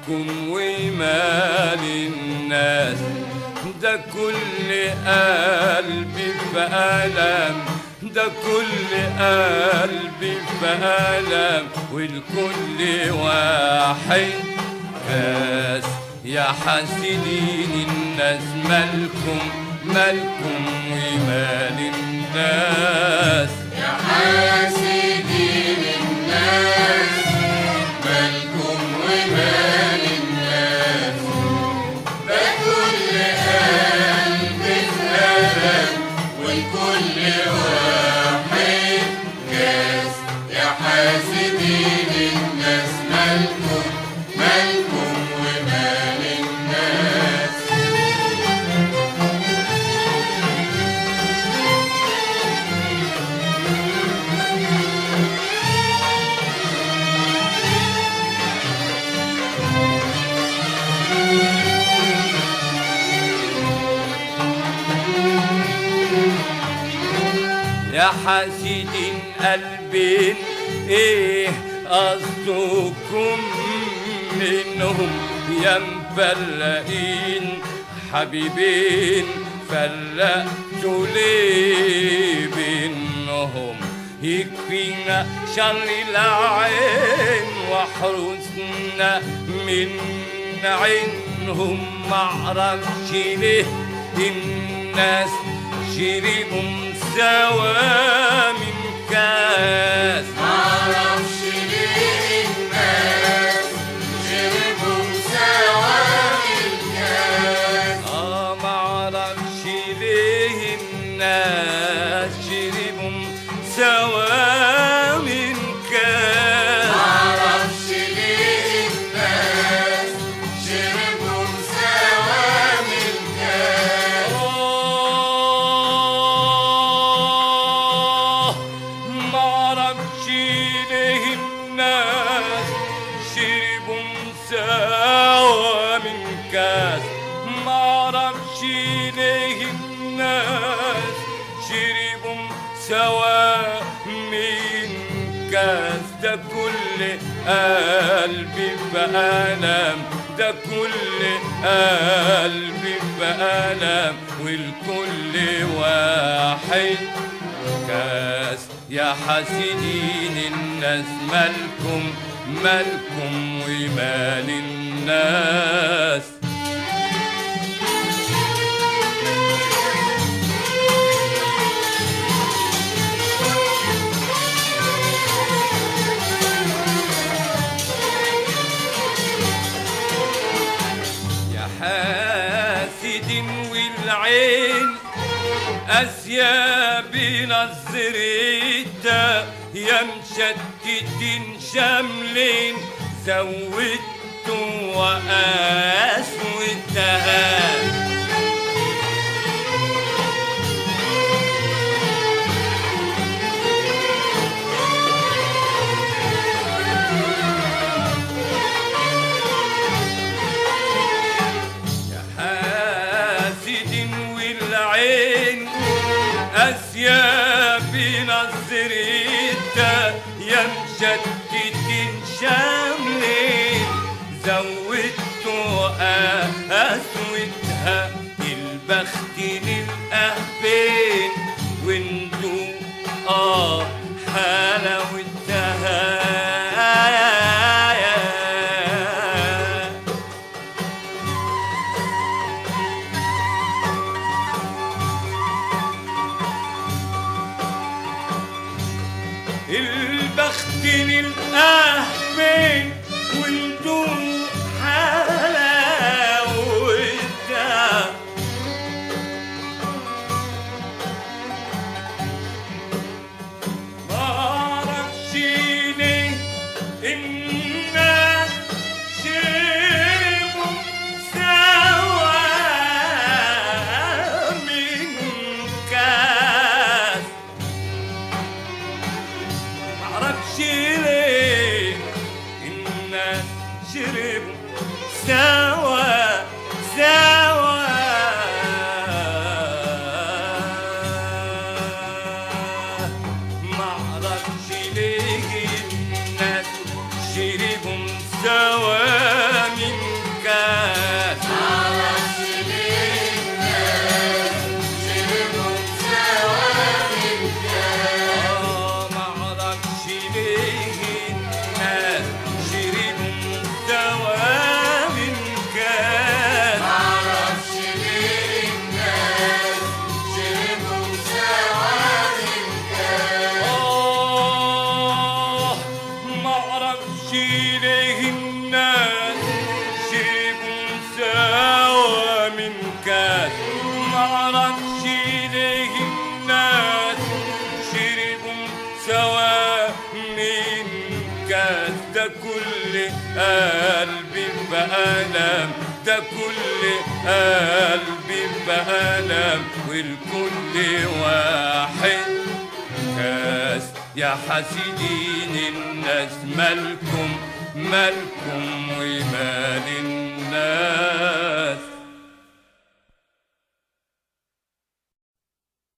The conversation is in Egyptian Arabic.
مالكم ومال الناس ده كل قلبي في ألم ده كل قلبي في ألم والكل واحد كاس يا حاسدين الناس مالكم مالكم ومال الناس يا حاسدين الناس مالكم ومال الناس ده كل قلب في ألم والكل واحد كاس يا حاسدين الناس مالكم مالكم ومال الناس يا حاسدين قلبين ايه قصدكم منهم يا مفلقين حبيبين فلقتوا ليه بينهم يكفينا شر العين وحرسنا من عينهم معرفش ليه الناس شربوا سوا من كاس معرفش ليه الناس شربوا سوا الكاس اه معرفش ليه الناس شربوا سوا من كاس معرفش ليه الناس شربوا سوا الكاس آه، معرفش ليه الناس شربوا سوا من كاس معرفش ليه الناس شربوا سوا من كاس ده كل قلبي بألم ده كل قلبي بألم والكل واحد كاس يا حاسدين الناس مالكم مالكم ومال الناس يا حاسد والعين أسياب نظريتا يا مشتتين شاملين زودتوا وقاسوتها يا حاسد والعين أسياب نظريتا يا مشتتين شاملين زودتوا قسوتها البخت للأهبين وانتو اه حلاوتها البخت للأهبين وانتو حلاوتها معرفش ليه الناس شربوا سوا من كاس معرفش ليه الناس شربوا كاس معرفش ليه الناس شربوا سوا من كاس ده كل قلبي بألم ده كل قلبي بألم والكل واحد كاس يا حاسدين الناس مالكم مالكم ومال الناس